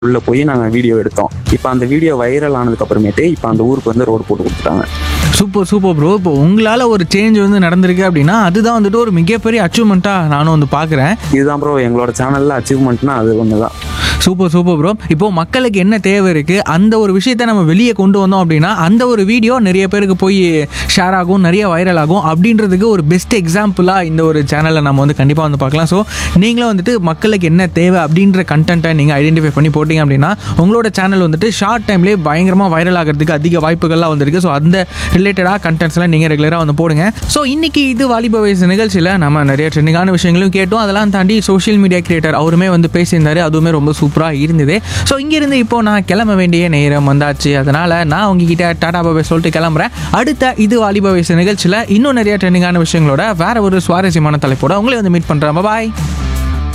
உள்ள போய் நாங்கள் வீடியோ எடுத்தோம் இப்போ அந்த வீடியோ வைரல் ஆனதுக்கு அப்புறமேட்டு இப்போ அந்த ஊருக்கு வந்து ரோடு போட்டு கொடுத்துட்டாங்க சூப்பர் சூப்பர் ப்ரோ இப்போ உங்களால் ஒரு சேஞ்ச் வந்து நடந்திருக்கு அப்படின்னா அதுதான் வந்துட்டு ஒரு மிகப்பெரிய அச்சீவ்மெண்ட்டாக நானும் வந்து பார்க்குறேன் இதுதான் ப்ரோ எங்களோட சேனலில் அச்சீவ்மெண்ட்னா அது ஒன்று தான் சூப்பர் சூப்பர் ப்ரோ இப்போ மக்களுக்கு என்ன தேவை இருக்குது அந்த ஒரு விஷயத்தை நம்ம வெளியே கொண்டு வந்தோம் அப்படின்னா அந்த ஒரு வீடியோ நிறைய பேருக்கு போய் ஷேர் ஆகும் நிறைய வைரல் ஆகும் அப்படின்றதுக்கு ஒரு பெஸ்ட் எக்ஸாம்பிளாக இந்த ஒரு சேனலை நம்ம வந்து கண்டிப்பாக வந்து பார்க்கலாம் ஸோ நீங்களும் வந்துட்டு மக்களுக்கு என்ன தேவை அப்படின்ற கண்டென்ட்டை நீங்கள் ஐடென்டிஃபை பண்ணி போட்டிங்க அப்படின்னா உங்களோட சேனல் வந்துட்டு ஷார்ட் டைம்லேயே பயங்கரமாக வைரல் ஆகிறதுக்கு அதிக வாய்ப்புகள்லாம் வந்திருக்கு ஸோ அந்த ரிலேட்டடாக கண்டென்ட்ஸ்லாம் நீங்கள் ரெகுலராக வந்து போடுங்க ஸோ இன்னைக்கு இது வாலிப வயசு நிகழ்ச்சியில் நம்ம நிறைய ட்ரெண்டிங்கான விஷயங்களும் கேட்டோம் அதெல்லாம் தாண்டி சோஷியல் மீடியா கிரியேட்டர் அவருமே வந்து பேசியிருந்தாரு அதுவுமே ரொம்ப சூப்பராக இருந்தது ஸோ இங்கிருந்து இப்போ நான் கிளம்ப வேண்டிய நேரம் வந்தாச்சு அதனால் நான் உங்ககிட்ட டாடா பாபை சொல்லிட்டு கிளம்புறேன் அடுத்த இது வாலிப வயசு நிகழ்ச்சியில் இன்னும் நிறைய ட்ரெண்டிங்கான விஷயங்களோட வேற ஒரு சுவாரஸ்யமான தலைப்போட உங்களை வந்து மீட் பண்ணுறேன் பாய்